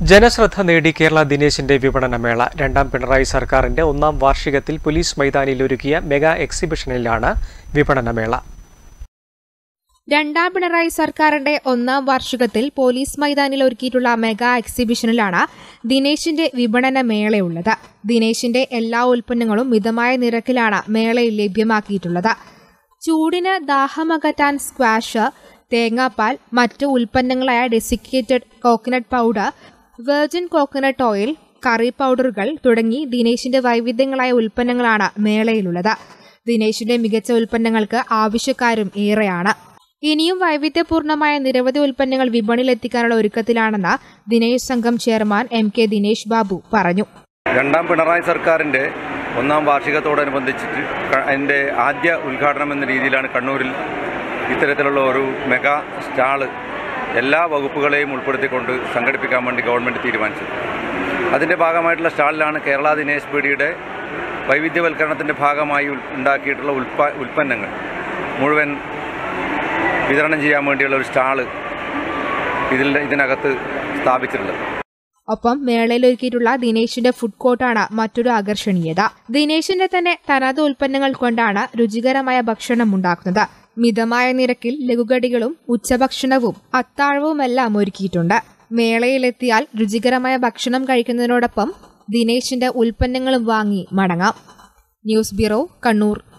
ജനശ്രദ്ധ നേടി കേരള ദിനേശിന്റെ വിപണനമേള രണ്ടാം പിണറായി സർക്കാരിന്റെ ഒന്നാം വാർഷികത്തിൽ പോലീസ് മൈതാനിയിൽ ഒരുക്കിയ മെഗാ എക്സിബിഷനിലാണ് വിപണനമേള രണ്ടാം പിണറായി സർക്കാരിന്റെ ഒന്നാം വാർഷികത്തിൽ പോലീസ് മൈതാനിൽ ഒരുക്കിയിട്ടുള്ള മെഗാ എക്സിബിഷനിലാണ് ദിനേശിന്റെ വിപണന മേളയുള്ളത് ദിനേശിന്റെ എല്ലാ ഉൽപ്പന്നങ്ങളും മിതമായ നിരക്കിലാണ് മേളയിൽ ലഭ്യമാക്കിയിട്ടുള്ളത് ചൂടിന് ദാഹമകറ്റാൻ സ്ക്വാഷ് തേങ്ങാപ്പാൽ മറ്റു ഉൽപ്പന്നങ്ങളായ desiccated coconut powder virgin coconut oil curry പൗഡറുകൾ തുടങ്ങി ദിനേശിന്റെ വൈവിധ്യങ്ങളായ ഉൽപ്പന്നങ്ങളാണ് മേളയിലുള്ളത് ദിനേശിന്റെ മികച്ച ഉൽപ്പന്നങ്ങൾക്ക് ആവശ്യക്കാരും ഏറെയാണ് ഇനിയും വൈവിധ്യപൂർണമായ നിരവധി ഉൽപ്പന്നങ്ങൾ വിപണിയിലെത്തിക്കാനുള്ള ഒരുക്കത്തിലാണെന്ന് ദിനേശ് സംഘം chairman M K Dinesh Babu പറഞ്ഞു രണ്ടാം പിണറായി സർക്കാരിൻ്റെ ഒന്നാം വാർഷികത്തോടനുബന്ധിച്ചിട്ട് ക- അതിൻ്റെ ആദ്യ ഉദ്ഘാടനം എന്ന രീതിയിലാണ് കണ്ണൂരിൽ ഇത്തരത്തിലുള്ള ഒരു മെഗാ സ്റ്റാള് എല്ലാ വകുപ്പുകളെയും ഉൾപ്പെടുത്തിക്കൊണ്ട് സംഘടിപ്പിക്കാൻ വേണ്ടി ഗവൺമെൻറ് തീരുമാനിച്ചത് അതിൻ്റെ ഭാഗമായിട്ടുള്ള സ്റ്റാളിലാണ് കേരള ദിനേശ് പീടിയുടെ വൈവിധ്യവൽക്കരണത്തിൻ്റെ ഭാഗമായി ഉൽ- ഉണ്ടാക്കിയിട്ടുള്ള ഉൽപ്പ ഉൽപ്പന്നങ്ങൾ മുഴുവൻ വിതരണം ചെയ്യാൻ വേണ്ടിയുള്ള ഒരു സ്റ്റാള് ഇതിൽ ഇതിനകത്ത് സ്ഥാപിച്ചിട്ടുള്ളത് ഒപ്പം മേളയിൽ ഒരുക്കിയിട്ടുള്ള ദിനേശിന്റെ ഫുഡ് കോർട്ടാണ് മറ്റൊരു ആകർഷണീയത ദിനേശിന്റെ തന്നെ തനത് ഉൽപ്പന്നങ്ങൾ കൊണ്ടാണ് രുചികരമായ ഭക്ഷണം ഉണ്ടാക്കുന്നത് മിതമായ നിരക്കിൽ ലഘുകടികളും ഉച്ചഭക്ഷണവും അത്താഴവുമെല്ലാം ഒരുക്കിയിട്ടുണ്ട് മേളയിലെത്തിയാൽ രുചികരമായ ഭക്ഷണം കഴിക്കുന്നതിനോടൊപ്പം ദിനേശിന്റെ ഉൽപ്പന്നങ്ങളും വാങ്ങി മടങ്ങാം ന്യൂസ് ബ്യൂറോ കണ്ണൂർ